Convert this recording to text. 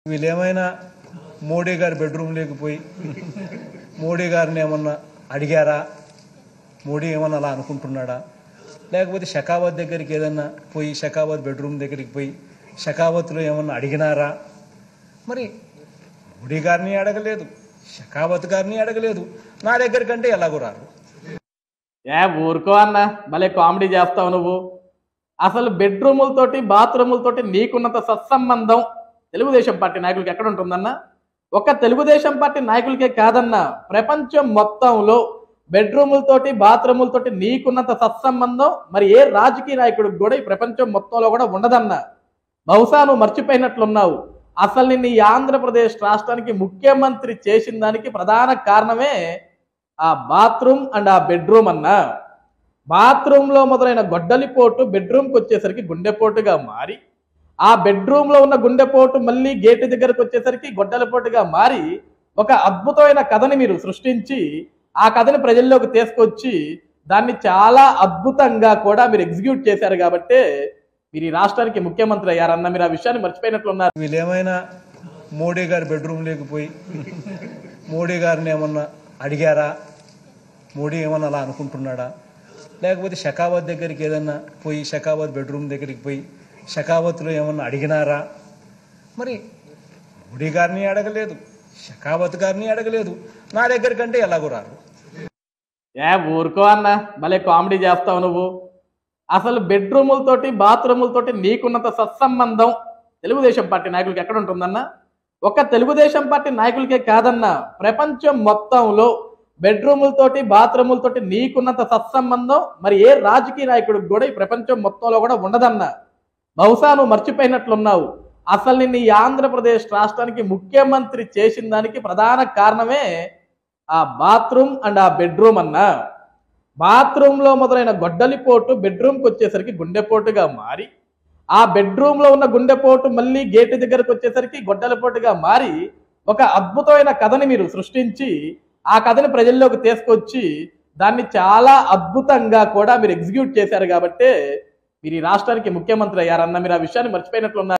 వీళ్ళు ఏమైనా మోడీ గారి బెడ్రూమ్ లేకపోయి మోడీ గారిని ఏమన్నా అడిగారా మోడీ ఏమన్నా అలా అనుకుంటున్నాడా లేకపోతే షకావత్ దగ్గరికి ఏదన్నా పోయి షకావత్ బెడ్రూమ్ దగ్గరికి పోయి షకావత్లో ఏమన్నా అడిగినారా మరి మోడీ గారిని అడగలేదు షకావత్ గారిని అడగలేదు నా దగ్గరికంటే ఎలాగో రారు ఏ ఊరుకో అన్న భలే కామెడీ చేస్తావు నువ్వు అసలు బెడ్రూములతోటి బాత్రూములతోటి నీకున్నంత సత్సంబంధం తెలుగుదేశం పార్టీ నాయకులకి ఎక్కడ ఉంటుందన్న ఒక్క తెలుగుదేశం పార్టీ నాయకులకే కాదన్న ప్రపంచం మొత్తంలో బెడ్రూములతోటి బాత్రూములతోటి నీకున్నంత సత్సంబంధం మరి ఏ రాజకీయ నాయకుడికి కూడా ఈ ప్రపంచం మొత్తంలో కూడా ఉండదన్న బహుశా నువ్వు మర్చిపోయినట్లున్నావు అసలు నిన్ను ఈ ఆంధ్రప్రదేశ్ రాష్ట్రానికి ముఖ్యమంత్రి చేసిన దానికి ప్రధాన కారణమే ఆ బాత్రూమ్ అండ్ ఆ బెడ్రూమ్ అన్న బాత్రూమ్ లో మొదలైన గొడ్డలిపోటు బెడ్రూమ్ కి వచ్చేసరికి గుండెపోటుగా మారి ఆ బెడ్రూమ్ లో ఉన్న గుండెపోటు మళ్ళీ గేటు దగ్గరకు వచ్చేసరికి గొడ్డలిపోటుగా మారి ఒక అద్భుతమైన కథని మీరు సృష్టించి ఆ కథని ప్రజల్లోకి తీసుకొచ్చి దాన్ని చాలా అద్భుతంగా కూడా మీరు ఎగ్జిక్యూట్ చేశారు కాబట్టి మీరు ఈ రాష్ట్రానికి ముఖ్యమంత్రి అయ్యారన్న మీరు ఆ విషయాన్ని మర్చిపోయినట్లున్నారు వీళ్ళు ఏమైనా మోడీ గారి బెడ్రూమ్ లేకపోయి మోడీ గారిని ఏమన్నా అడిగారా మోడీ ఏమన్నా అలా అనుకుంటున్నాడా లేకపోతే షకావత్ దగ్గరికి ఏదన్నా పోయి షకావత్ బెడ్రూమ్ దగ్గరికి పోయి షకావత్లో ఏమన్నా అడిగినారా మరి మోడీ గారిని అడగలేదు షకావత్ గారిని అడగలేదు నా దగ్గరికంటే ఎలాగో రారు ఏ ఊరుకో అన్న భలే కామెడీ చేస్తావు నువ్వు అసలు బెడ్రూములతోటి బాత్రూములతోటి నీకున్నంత సత్సంబంధం తెలుగుదేశం పార్టీ నాయకులకి ఎక్కడ ఉంటుందన్న ఒక్క తెలుగుదేశం పార్టీ నాయకులకే కాదన్న ప్రపంచం మొత్తంలో బెడ్రూములతోటి బాత్రూములతోటి నీకున్నంత సత్సంబంధం మరి ఏ రాజకీయ నాయకుడికి కూడా ఈ ప్రపంచం మొత్తంలో కూడా ఉండదన్న బహుశా నువ్వు మర్చిపోయినట్లున్నావు అసలు నిన్ను ఈ ఆంధ్రప్రదేశ్ రాష్ట్రానికి ముఖ్యమంత్రి చేసిన దానికి ప్రధాన కారణమే ఆ బాత్రూమ్ అండ్ ఆ బెడ్రూమ్ అన్న బాత్రూమ్ లో మొదలైన గొడ్డలిపోటు బెడ్రూమ్ కి వచ్చేసరికి గుండెపోటుగా మారి ఆ బెడ్రూమ్ లో ఉన్న గుండెపోటు మళ్ళీ గేటు దగ్గరకు వచ్చేసరికి గొడ్డలిపోటుగా మారి ఒక అద్భుతమైన కథని మీరు సృష్టించి ఆ కథని ప్రజల్లోకి తీసుకొచ్చి దాన్ని చాలా అద్భుతంగా కూడా మీరు ఎగ్జిక్యూట్ చేశారు కాబట్టి మీరు ఈ రాష్ట్రానికి ముఖ్యమంత్రి అయ్యారన్న మీరు ఆ విషయాన్ని మర్చిపోయినట్లున్నారు